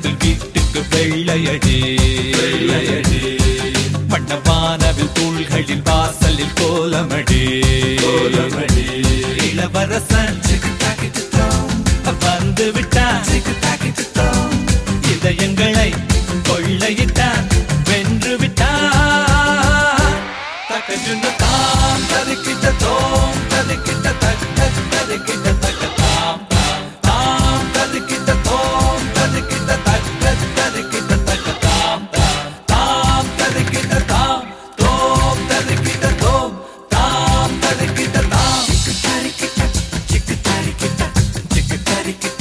வெளிச்சத்தில் வீட்டுக்கு வெள்ளையடி வெள்ளையடி வண்ணவானவில் தூள்களில் வாசலில் கோலமடி கோலமடி இளவரசன் வந்து விட்டான் இதயங்களை கொள்ளையிட்டான் வென்று விட்டான் தக்கஜுன்னு தாம் ததுக்கிட்ட தோம் ததுக்கிட்ட தக்க ததுக்கிட்ட தக்க தாம் தாம் தாம் ததுக்கிட்ட தோம் ததுக்கிட்ட தக்க ததுக்கிட்ட தக்க தாம் தாம் தாம் ததுக்கிட்ட தாம் தோம் ததுக்கிட்ட தோம் தாம் ததுக்கிட்ட தாம் சிக்கு தரிக்கிட்ட சிக்கு தரிக்கிட்ட சிக்கு தரிக்கிட்ட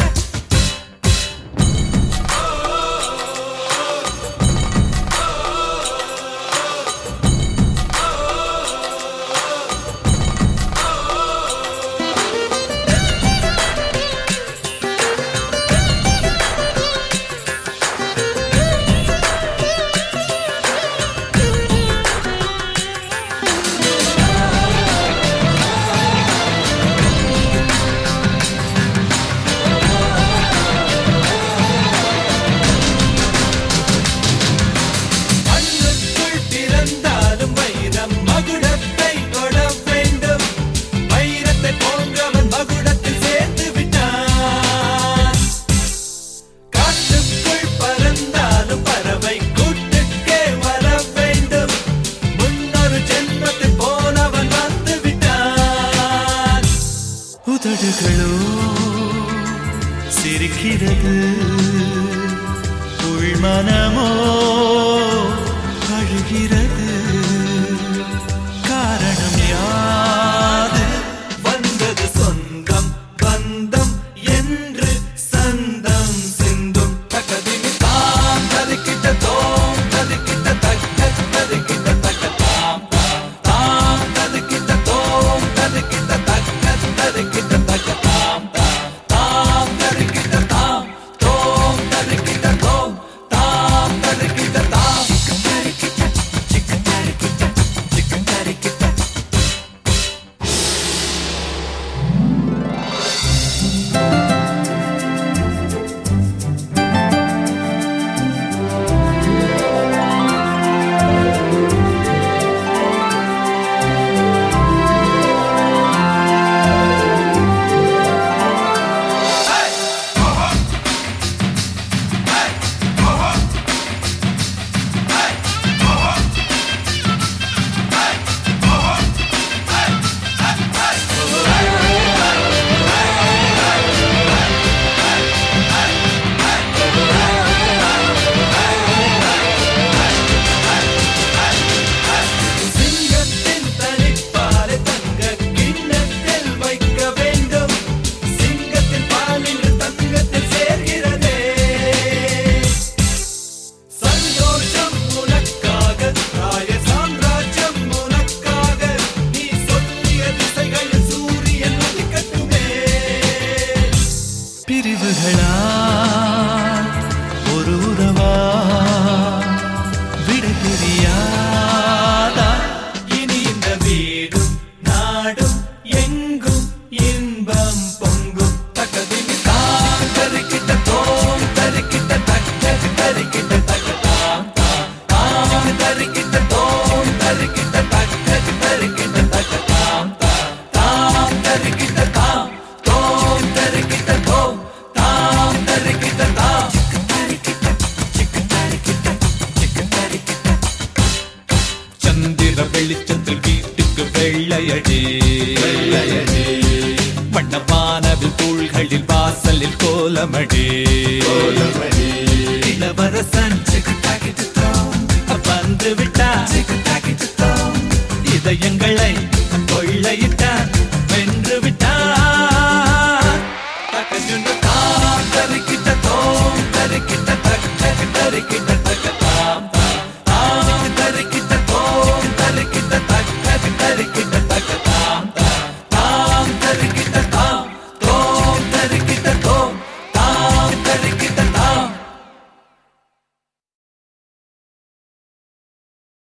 மண்ணுக்குள் பிறந்தாலும் வைரம் மகுடத்தை தொட வேண்டும் வைரத்தை போன்றவன் மகுடத்தில் சேர்த்து விட்டான் காட்டுக்குள் பறந்தாலும் பறவை கூட்டுக்கே வர வேண்டும் முன்னொரு ஜென்மத்தில் போனவன் வந்து விட்டான் உதடுகளோ சிரிக்கிறது உள்மனமோ அழுகிறது காரணம் யாது வந்தது சொந்தம் பந்தம் என்று சந்தம் சிந்தும் தக்கதிமி தாம் ததுக்கிட்ட தோம் ததுக்கிட்ட தக்க ததுக்கிட்ட தக்க தாம் தாம் தாம் ததுக்கிட்ட தோம் ததுக்கிட்ட தக்க ததுக்கிட்ட தக்க தாம் தாம் தாம் ததுக்கிட்ட தாம் தோம் ததுக்கிட்ட தோம் தாம் ததுக்கிட்ட தாம் சிக்கன் தருக்கிட்ட சிக்கன் தருக்கிட்ட சிக்கன் தருக்கிட்ட சிங்கத்தின் தனிப்பாலை தங்க கிண்ணத்தில் வைக்க வேண்டும் சிங்கத்தின் பாலில் தங்கத்தில் சேர்கிறதே சந்தோஷம் உனக்காக ராய சாம்ராஜ்யம் உனக்காக நீ சொல்லிய திசைகளில் சூரியன் உதிக்கட்டுமே பிரிவுகளா ஒரு உறவா விடை தெரியாதா இனி இந்த வீடும் நாடும் எங்கும் இன்பம் பொங்கும் தக்கதிமி தாம் தருக்கிட்ட தோம் தருக்கிட்ட தக்க தருக்கிட்ட தக்க தாம் தாம் தாம் தருக்கிட்ட தோம் தருக்கிட்ட தக்க தருக்கிட்ட தக்க தாம் தாம் தாம் தருக்கிட்ட தாம் தோம் தருக்கிட்ட தோம் தாம் தருக்கிட்ட தாம் சிக்கு தருக்கிட்ட சிக்கு தருக்கிட்ட சிக்கு தருக்கிட்ட சந்திர வெளிச்சத்தில் வீட்டுக்கு வெள்ளையடி வெள்ளையடி வண்ணவானவில் தூள்களில் வாசலில் கோலமடி கோலமடி இளவரசன் வந்து விட்டான் இதயங்களை கொள்ளையிட்டான் வென்று விட்டான் தக்கஜுன்னு தாம் தருக்கிட்ட தோம் தருக்கிட்ட தக்க தருக்கிட்ட